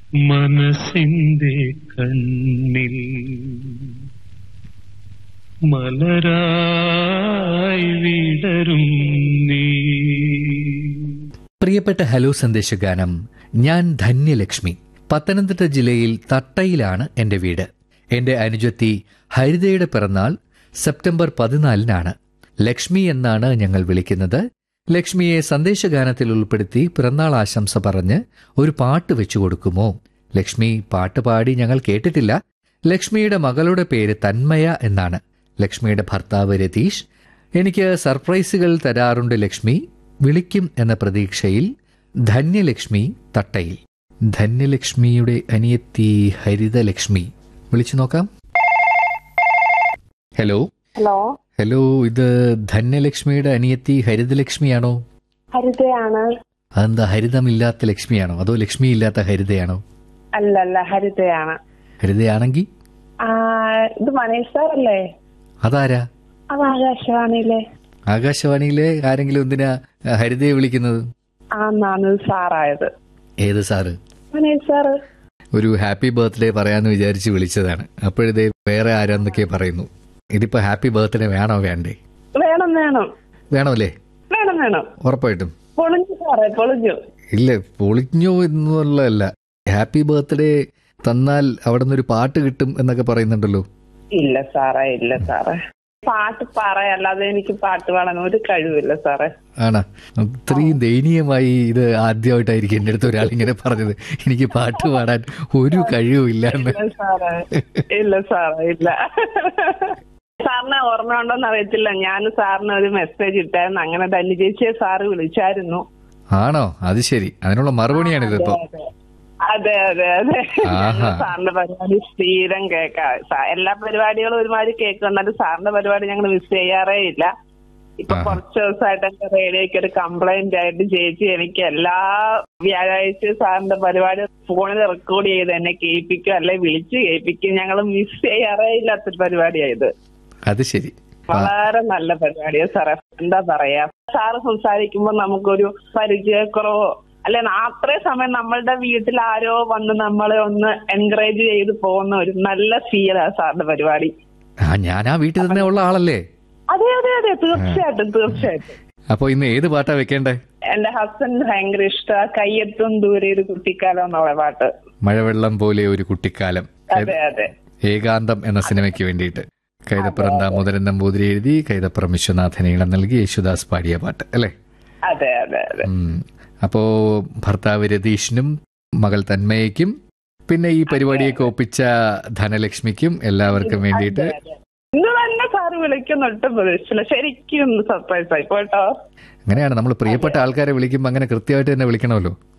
മനസ്സിന്റെ കണ്ണിൽ മലരായി വിടരും നീ പ്രിയപ്പെട്ട ഹലോ സന്ദേശഗാനം ഞാൻ ധന്യലക്ഷ്മി പത്തനംതിട്ട ജില്ലയിൽ തട്ടയിലാണ് എന്റെ വീട് എന്റെ അനുജത്തി ഹരിതയുടെ പിറന്നാൾ സെപ്റ്റംബർ പതിനാലിനാണ് ലക്ഷ്മി എന്നാണ് ഞങ്ങൾ വിളിക്കുന്നത് ലക്ഷ്മിയെ സന്ദേശഗാനത്തിൽ ഉൾപ്പെടുത്തി പിറന്നാൾ ആശംസ പറഞ്ഞ് ഒരു പാട്ട് വെച്ചു കൊടുക്കുമോ ലക്ഷ്മി പാട്ട് പാടി ഞങ്ങൾ കേട്ടിട്ടില്ല ലക്ഷ്മിയുടെ മകളുടെ പേര് തന്മയ എന്നാണ് ലക്ഷ്മിയുടെ ഭർത്താവ് രതീഷ് എനിക്ക് സർപ്രൈസുകൾ തരാറുണ്ട് ലക്ഷ്മി വിളിക്കും എന്ന പ്രതീക്ഷയിൽ ധന്യലക്ഷ്മി തട്ടയിൽ ധന്യലക്ഷ്മിയുടെ അനിയത്തി ഹരിതലക്ഷ്മി വിളിച്ചു നോക്കാം ഹലോ ഹലോ ഹലോ ഇത് ധന്യലക്ഷ്മിയുടെ അനിയത്തി ഹരിതലക്ഷ്മിയാണോ ഹരിതയാണ് അതെന്താ ഹരിതമില്ലാത്ത ലക്ഷ്മിയാണോ അതോ ലക്ഷ്മി ഇല്ലാത്ത ഹരിതയാണോ അല്ല അല്ല ഹരിതയാണ് ഹരിതയാണെങ്കിൽ ആ, ഇത് മനീഷ് സാർ അല്ലേ അതാരാ അത് ആകാശവാണിയിലെ ആകാശവാണിയിലെ ആരെങ്കിലും എന്തിനാ ആ, ഹരിതയെ വിളിക്കുന്നത് ആന്നാണ് സാറായത് ഏത് സാറ് മനീഷ് സാറ് ഒരു ഹാപ്പി ബർത്ത്ഡേ പറയാന്ന് വിചാരിച്ച് വിളിച്ചതാണ് അപ്പോഴതേ വേറെ ആരാന്നൊക്കെ പറയുന്നു ഇതിപ്പോ ഹാപ്പി ബർത്ത്ഡേ വേണോ വേണ്ടേ വേണം വേണം വേണമല്ലേ വേണം വേണം ഉറപ്പായിട്ടും പൊളിഞ്ഞു സാറേ പൊളിഞ്ഞു ഇല്ല പൊളിഞ്ഞോ എന്നുള്ളതല്ല ഹാപ്പി ബർത്ത്ഡേ തന്നാൽ അവിടെ നിന്നൊരു പാട്ട് കിട്ടും എന്നൊക്കെ പറയുന്നുണ്ടല്ലോ ഇല്ല സാറേ ഇല്ല സാറേ പാട്ട് പറയല്ലാതെ എനിക്ക് പാട്ട് പാടാൻ ഒരു കഴിവില്ല സാറേ ആണാ ഇത്രയും ദയനീയമായി ഇത് ആദ്യമായിട്ടായിരിക്കും എൻ്റെ അടുത്ത് ഒരാൾ ഇങ്ങനെ പറഞ്ഞത് എനിക്ക് പാട്ട് പാടാൻ ഒരു കഴിവുമില്ല എന്ന് ഇല്ല സാറേ ഇല്ല സാറേ ഇല്ല സാറിനെ ഓർമ്മ ഉണ്ടോന്ന് അറിയത്തില്ല ഞാൻ സാറിന് ഒരു മെസ്സേജ് ഇട്ടായിരുന്നു അങ്ങനെ ധന്യ ചേച്ചിയെ സാറ് വിളിച്ചായിരുന്നു ആണോ അത് ശരി അതിനുള്ള മറുപടിയാണിത് ഇപ്പൊ അതെ അതെ അതെ ആഹാ. സാറിന്റെ പരിപാടി സ്ഥിരം കേൾക്കാം സാ- എല്ലാ പരിപാടികളും ഒരുമാതിരി കേൾക്കുന്നുണ്ട് സാറിന്റെ പരിപാടി ഞങ്ങൾ മിസ് ചെയ്യാറേ ഇല്ല ഇപ്പൊ ആഹാ. കുറച്ച് ദിവസമായിട്ട് എന്റെ റേഡിയോയ്ക്ക് ഒരു കംപ്ലൈന്റ് ആയിട്ട് ചേച്ചി എനിക്ക് എല്ലാ വ്യാഴാഴ്ച സാറിന്റെ പരിപാടി ഫോണിൽ റെക്കോർഡ് ചെയ്ത് എന്നെ കേൾപ്പിക്കും അല്ലെ വിളിച്ച് കേൾപ്പിക്കും ഞങ്ങൾ മിസ് ചെയ്യാറേ ഇല്ലാത്തൊരു പരിപാടിയായത് അത് ശരി ആ, വളരെ നല്ല പരിപാടിയാ സാറേ എന്താ പറയാ സാറ് സംസാരിക്കുമ്പോ നമുക്കൊരു പരിചയക്കുറവോ അല്ലെ അത്രയും സമയം നമ്മളുടെ വീട്ടിൽ ആരോ വന്ന് നമ്മളെ ഒന്ന് എൻകറേജ് ചെയ്ത് പോകുന്ന ഒരു നല്ല ഫീലാ സാറിന്റെ പരിപാടി ആ ഞാൻ ആ വീട്ടിൽ തന്നെ ഉള്ള ആളല്ലേ അതെ അതെ അതെ തീർച്ചയായിട്ടും തീർച്ചയായിട്ടും അപ്പൊ ഇന്ന് ഏത് പാട്ടാ വെക്കേണ്ടേ എന്റെ ഹസ്ബൻഡ് ഭയങ്കര ഇഷ്ട കയ്യെത്തും ദൂരെ ഒരു കുട്ടിക്കാലം എന്നുള്ള പാട്ട് മഴവെള്ളം പോലെ ഒരു കുട്ടിക്കാലം അതെ അതെ ഏകാന്തം എന്ന സിനിമയ്ക്ക് വേണ്ടിയിട്ട് കൈതപ്പുറം ദാമോദരൻ നമ്പൂതിരി എഴുതി കൈതപ്പുറം വിശ്വനാഥൻ ഈണം നൽകി യേശുദാസ് പാടിയ പാട്ട് അല്ലേ അതെ അതെ അതെ ഉം. അപ്പോ ഭർത്താവ് രതീഷിനും മകൾ തന്മയ്ക്കും പിന്നെ ഈ പരിപാടിയൊക്കെ ഒപ്പിച്ച ധനലക്ഷ്മിക്കും എല്ലാവർക്കും വേണ്ടിയിട്ട് ഇന്ന് തന്നെ സാറ് വിളിക്കുന്ന ഒട്ടും പ്രതീക്ഷിച്ചില്ല ശരിക്കും സർപ്രൈസ് ആയി പോട്ടോ അങ്ങനെയാണ് നമ്മൾ പ്രിയപ്പെട്ട ആൾക്കാരെ വിളിക്കുമ്പോൾ അങ്ങനെ കൃത്യമായിട്ട് തന്നെ വിളിക്കണമല്ലോ